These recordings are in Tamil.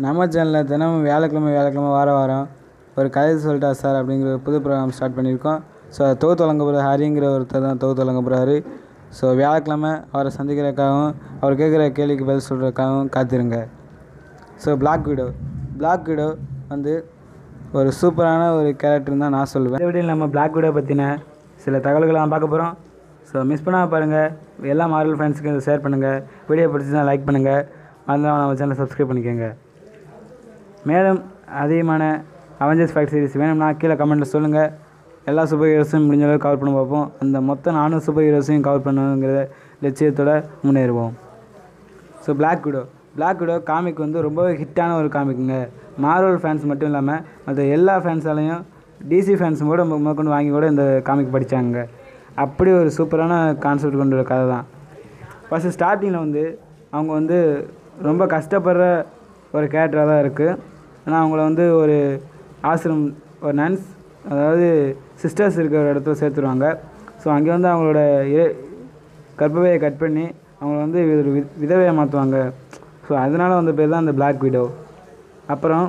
நம்ம சேனலில் தினமும் வியாழக்கிழமை வியாழக்கிழமை வார வாரம் ஒரு கதை சொல்லிட்டா சார் அப்படிங்கிற ஒரு புது ப்ரோக்ராம் ஸ்டார்ட் பண்ணியிருக்கோம் ஸோ அதை தொகுத்து வழங்க போகிற ஹரிங்கிற ஒருத்தர் தான் தொகுத்து வழங்க போகிறாரு ஸோ வியாழக்கிழமை அவரை சந்திக்கிறதுக்காகவும் அவர் கேட்குற கேள்விக்கு பதில் சொல்கிறதுக்காகவும் காத்திருங்க so Black Widow Black Widow வந்து ஒரு சூப்பரான ஒரு கேரக்டர் தான் நான் சொல்லுவேன் இந்த வீடியோவில் நம்ம பிளாக் விடோ பற்றின சில தகவல்களை நான் பார்க்க போகிறோம் ஸோ மிஸ் பண்ணாமல் பாருங்கள் எல்லா மார்வல் ஃப்ரெண்ட்ஸுக்கும் இதை ஷேர் பண்ணுங்கள் வீடியோ பிடிச்சிருந்தா லைக் பண்ணுங்கள் மறந்துடாம நம்ம சேனலை சப்ஸ்கிரைப் பண்ணிக்கோங்க மேலும் அதிகமான அவெஞ்சர்ஸ் ஃபேக்ட் சீரிஸ் வேணும்னா கீழே கமெண்ட்டில் சொல்லுங்கள் எல்லா சூப்பர் ஹீரோஸையும் முடிஞ்ச அளவுக்கு கவர் பண்ண பார்ப்போம் அந்த மொத்த நானூறு சூப்பர் ஹீரோஸையும் கவர் பண்ணணுங்கிற லட்சியத்தோட முன்னேறுவோம் so Black Widow Black Widow comic வந்து ரொம்ப ஹிட்டான ஒரு காமிக்குங்க மார்வல் ஃபேன்ஸ் மட்டும் இல்லாமல் மற்ற எல்லா ஃபேன்ஸாலையும் டிசி ஃபேன்ஸும் கூட மு- முதற்கொண்டு வாங்கி கூட இந்த காமிக் படித்தாங்க அப்படி ஒரு சூப்பரான கான்செப்ட் கொண்ட ஒரு கதை தான் ஃபஸ்ட்டு ஸ்டார்டிங்கில் வந்து அவங்க வந்து ரொம்ப கஷ்டப்படுற ஒரு கேரக்டராக தான் இருக்குது ஆனால் அவங்கள வந்து ஒரு ஆசிரம் ஒரு நன்ஸ் அதாவது சிஸ்டர்ஸ் இருக்கிற ஒரு இடத்துல சேர்த்துருவாங்க ஸோ அங்கே வந்து அவங்களோட இ- கர்ப்பப்பையை கட் பண்ணி அவங்கள வந்து ஒரு வி- விதவையை மாற்றுவாங்க ஸோ அதனால வந்த பேர் தான் அந்த பிளாக் விடோ அப்புறம்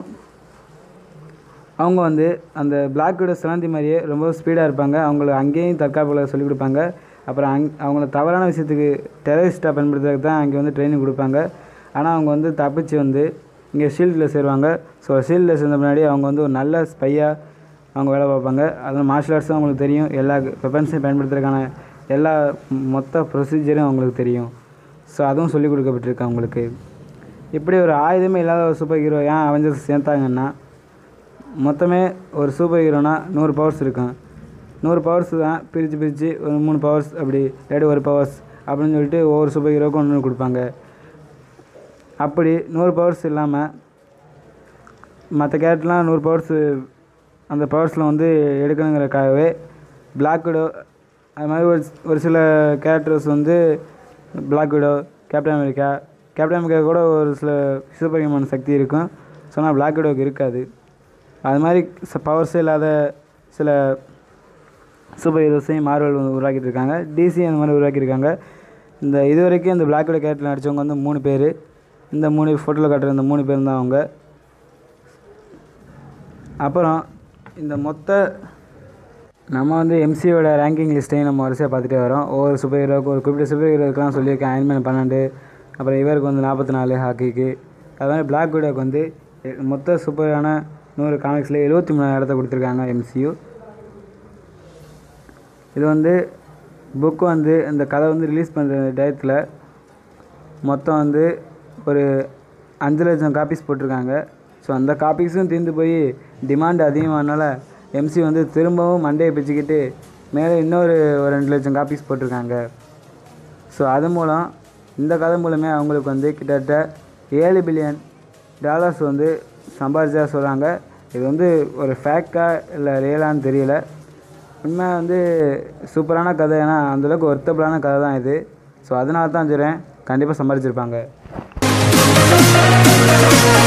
அவங்க வந்து அந்த பிளாக் விடோ சிலந்தி மாதிரியே ரொம்ப ஸ்பீடாக இருப்பாங்க அவங்கள அங்கேயும் தற்காப்புகளை சொல்லிக் கொடுப்பாங்க அப்புறம் அங் அவங்கள தவறான விஷயத்துக்கு டெரரிஸ்ட்டாக பயன்படுத்துறதுக்கு தான் அங்கே வந்து ட்ரைனிங் கொடுப்பாங்க ஆனால் அவங்க வந்து தப்பிச்சு வந்து இங்கே ஷீல்டில் சேருவாங்க ஸோ ஷீல்டில் சேர்ந்த முன்னாடி அவங்க வந்து ஒரு நல்ல ஸ்பையாக அவங்க வேலை பார்ப்பாங்க அதில் மார்ஷல் ஆர்ட்ஸும் அவங்களுக்கு தெரியும் எல்லா வெப்பன்ஸையும் பயன்படுத்துறதுக்கான எல்லா மொத்த ப்ரொசீஜரும் அவங்களுக்கு தெரியும் ஸோ அதுவும் சொல்லிக் கொடுக்கப்பட்டிருக்கு அவங்களுக்கு இப்படி ஒரு ஆயுதமே இல்லாத ஒரு சூப்பர் ஹீரோ ஏன் அவெஞ்சர்ஸ் சேர்த்தாங்கன்னா மொத்தமே ஒரு சூப்பர் ஹீரோனா நூறு பவர்ஸ் இருக்கும் நூறு பவர்ஸ் தான் பிரித்து பிரித்து ஒரு மூணு பவர்ஸ் அப்படி இல்லாட்டி ஒரு பவர்ஸ் அப்படின்னு சொல்லிட்டு ஒவ்வொரு சூப்பர் ஹீரோக்கும் ஒன்று கொடுப்பாங்க அப்படி நூறு பவர்ஸ் இல்லாமல் மற்ற கேரக்டர்லாம் நூறு பவர்ஸ் அந்த பவர்ஸில் வந்து எடுக்கணுங்கிறதுக்காகவே பிளாக் விடோ அது மாதிரி ஒரு ஒரு சில கேரக்டர்ஸ் வந்து Black Widow Captain America Captain America கூட ஒரு சில சூப்பர் ஹியூமன் சக்தி இருக்கும் சொன்னால் பிளாக் விடோவுக்கு இருக்காது அது மாதிரி பவர்ஸே இல்லாத சில சூப்பர் ஹீரோஸையும் மார்வல் வந்து உருவாக்கிட்டு இருக்காங்க டிசி அந்த மாதிரி உருவாக்கியிருக்காங்க இந்த இது வரைக்கும் இந்த பிளாக் விடோ கேரக்டர் நடித்தவங்க வந்து மூணு பேர் இந்த மூணு ஃபோட்டோவில் காட்டுற இந்த மூணு பேர் தான் அவங்க அப்புறம் இந்த மொத்த நம்ம வந்து எம்சியோட ரேங்கிங் லிஸ்ட்டையும் நம்ம வரிசையாக பார்த்துட்டே வரோம் ஒவ்வொரு சூப்பர் ஹீரோக்கு ஒரு குறிப்பிட்ட சூப்பர் ஹீரோக்கெலாம் சொல்லியிருக்கேன் அயன்மேன் பன்னெண்டு அப்புறம் இவருக்கு வந்து நாற்பத்தி நாலு ஹாக்கிக்கு அது மாதிரி பிளாக் விடோக்கு வந்து எ- மொத்த சூப்பரான நூறு காமிக்ஸில் எழுபத்தி மூணு இடத்த கொடுத்துருக்காங்க எம்சியூ இது வந்து புக் வந்து இந்த கதை வந்து ரிலீஸ் பண்ணுற டயத்தில் மொத்தம் வந்து ஒரு அஞ்சு லட்சம் காப்பீஸ் போட்டிருக்காங்க ஸோ அந்த காப்பீஸும் தீர்ந்து போய் டிமாண்ட் அதிகமானால எம்சி வந்து திரும்பவும் மண்டையை பிச்சுக்கிட்டு மேலே இன்னொரு ஒரு ரெண்டு லட்சம் காப்பீஸ் போட்டிருக்காங்க ஸோ அது மூலம் இந்த கதை மூலமே அவங்களுக்கு வந்து கிட்டத்தட்ட ஏழு பில்லியன் டாலர்ஸ் வந்து சம்பாதிச்சா சொல்கிறாங்க இது வந்து ஒரு ஃபேக்டாக இல்லை ரியலான்னு தெரியல உண்மை வந்து சூப்பரான கதை ஏன்னா அந்தளவுக்கு ஒர்த்தபிளான கதை தான் இது ஸோ அதனால தான் சொல்கிறேன் கண்டிப்பாக சம்பாதிச்சிருப்பாங்க